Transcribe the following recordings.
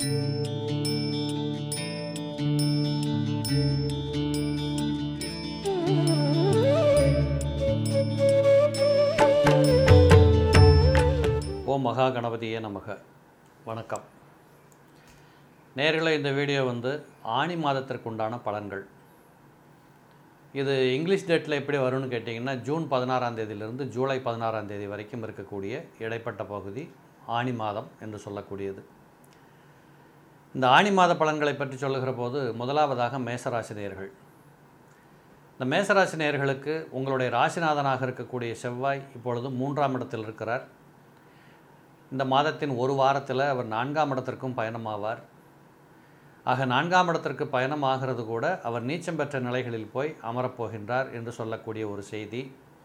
ஓம் மகா கணபதியே நமக வணக்கம் நேர்களை இந்த வீடியோ வந்து ஆணி மாதத்திற்குண்டான பலன்கள் இது இங்கிலீஷ் டேட்டில் எப்படி வரும்னு கேட்டிங்கன்னா ஜூன் பதினாறாம் தேதியிலிருந்து ஜூலை பதினாறாம் தேதி வரைக்கும் இருக்கக்கூடிய இடைப்பட்ட பகுதி ஆணி மாதம் என்று சொல்லக்கூடியது இந்த ஆணி மாத பலன்களை பற்றி சொல்லுகிற போது முதலாவதாக மேசராசி நேயர்கள் இந்த மேசராசி நேயர்களுக்கு உங்களுடைய ராசிநாதனாக இருக்கக்கூடிய செவ்வாய் இப்பொழுது மூன்றாம் இடத்தில் இருக்கிறார் இந்த மாதத்தின் ஒரு வாரத்தில் அவர் நான்காம் இடத்திற்கும் பயணமாவார் ஆக நான்காம் இடத்திற்கு பயணமாகிறது கூட அவர் நீச்சம் பெற்ற நிலைகளில் போய் அமரப்போகின்றார் என்று சொல்லக்கூடிய ஒரு செய்தி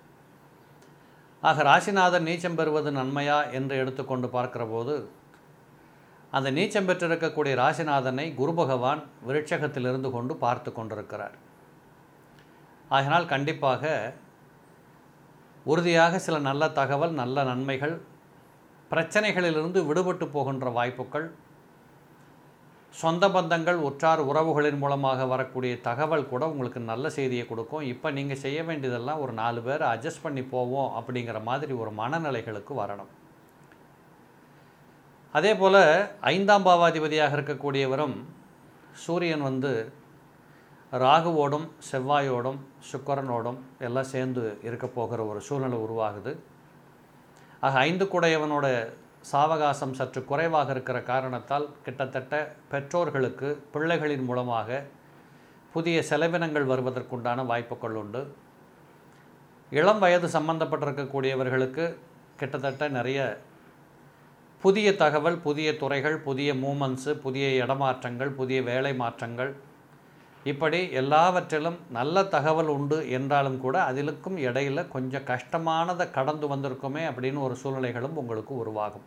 ஆக ராசிநாதன் நீச்சம் பெறுவது நன்மையா என்று எடுத்துக்கொண்டு பார்க்கிற போது அந்த நீச்சம் பெற்றிருக்கக்கூடிய ராசிநாதனை குரு பகவான் விருட்சகத்திலிருந்து கொண்டு பார்த்து கொண்டிருக்கிறார் ஆகினால் கண்டிப்பாக உறுதியாக சில நல்ல தகவல் நல்ல நன்மைகள் பிரச்சனைகளிலிருந்து விடுபட்டு போகின்ற வாய்ப்புகள் சொந்த பந்தங்கள் உற்றார் உறவுகளின் மூலமாக வரக்கூடிய தகவல் கூட உங்களுக்கு நல்ல செய்தியை கொடுக்கும் இப்போ நீங்கள் செய்ய வேண்டியதெல்லாம் ஒரு நாலு பேர் அட்ஜஸ்ட் பண்ணி போவோம் அப்படிங்கிற மாதிரி ஒரு மனநிலைகளுக்கு வரணும் அதே போல் ஐந்தாம் பாவாதிபதியாக இருக்கக்கூடியவரும் சூரியன் வந்து ராகுவோடும் செவ்வாயோடும் சுக்கரனோடும் எல்லாம் சேர்ந்து இருக்க போகிற ஒரு சூழ்நிலை உருவாகுது ஆக ஐந்து குடையவனோட சாவகாசம் சற்று குறைவாக இருக்கிற காரணத்தால் கிட்டத்தட்ட பெற்றோர்களுக்கு பிள்ளைகளின் மூலமாக புதிய செலவினங்கள் வருவதற்குண்டான வாய்ப்புகள் உண்டு இளம் வயது சம்பந்தப்பட்டிருக்கக்கூடியவர்களுக்கு கிட்டத்தட்ட நிறைய புதிய தகவல் புதிய துறைகள் புதிய மூமெண்ட்ஸு புதிய இடமாற்றங்கள் புதிய வேலை மாற்றங்கள் இப்படி எல்லாவற்றிலும் நல்ல தகவல் உண்டு என்றாலும் கூட அதிலுக்கும் இடையில் கொஞ்சம் கஷ்டமானதை கடந்து வந்திருக்குமே அப்படின்னு ஒரு சூழ்நிலைகளும் உங்களுக்கு உருவாகும்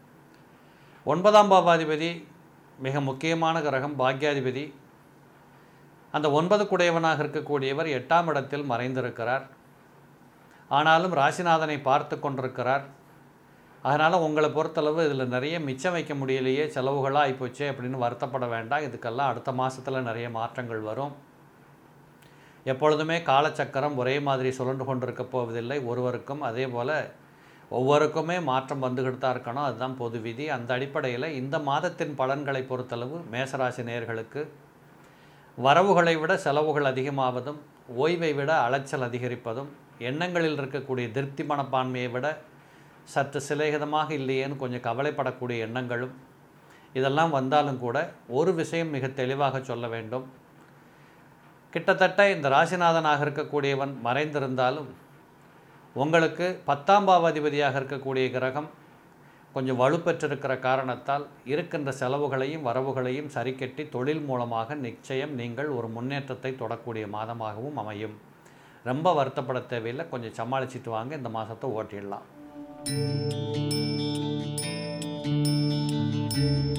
ஒன்பதாம் பாவாதிபதி மிக முக்கியமான கிரகம் பாக்யாதிபதி அந்த ஒன்பது குடையவனாக இருக்கக்கூடியவர் எட்டாம் இடத்தில் மறைந்திருக்கிறார் ஆனாலும் ராசிநாதனை பார்த்து கொண்டிருக்கிறார் அதனால் உங்களை பொறுத்தளவு இதில் நிறைய மிச்சம் வைக்க முடியலையே செலவுகளாக ஆகிப்போச்சே அப்படின்னு வருத்தப்பட வேண்டாம் இதுக்கெல்லாம் அடுத்த மாதத்தில் நிறைய மாற்றங்கள் வரும் எப்பொழுதுமே காலச்சக்கரம் ஒரே மாதிரி சுழன்று கொண்டிருக்க போவதில்லை ஒருவருக்கும் அதே போல் ஒவ்வொருக்குமே மாற்றம் வந்துக்கிட்டு தான் இருக்கணும் அதுதான் பொது விதி அந்த அடிப்படையில் இந்த மாதத்தின் பலன்களை பொறுத்தளவு மேசராசி நேயர்களுக்கு வரவுகளை விட செலவுகள் அதிகமாவதும் ஓய்வை விட அலைச்சல் அதிகரிப்பதும் எண்ணங்களில் இருக்கக்கூடிய திருப்தி மனப்பான்மையை விட சற்று சிலைகிதமாக இல்லையேன்னு கொஞ்சம் கவலைப்படக்கூடிய எண்ணங்களும் இதெல்லாம் வந்தாலும் கூட ஒரு விஷயம் மிக தெளிவாக சொல்ல வேண்டும் கிட்டத்தட்ட இந்த ராசிநாதனாக இருக்கக்கூடியவன் மறைந்திருந்தாலும் உங்களுக்கு பத்தாம் பாவாதிபதியாக இருக்கக்கூடிய கிரகம் கொஞ்சம் வலுப்பெற்றிருக்கிற காரணத்தால் இருக்கின்ற செலவுகளையும் வரவுகளையும் சரிக்கட்டி தொழில் மூலமாக நிச்சயம் நீங்கள் ஒரு முன்னேற்றத்தை தொடக்கூடிய மாதமாகவும் அமையும் ரொம்ப வருத்தப்பட தேவையில்லை கொஞ்சம் சமாளிச்சிட்டு வாங்க இந்த மாதத்தை ஓட்டிடலாம்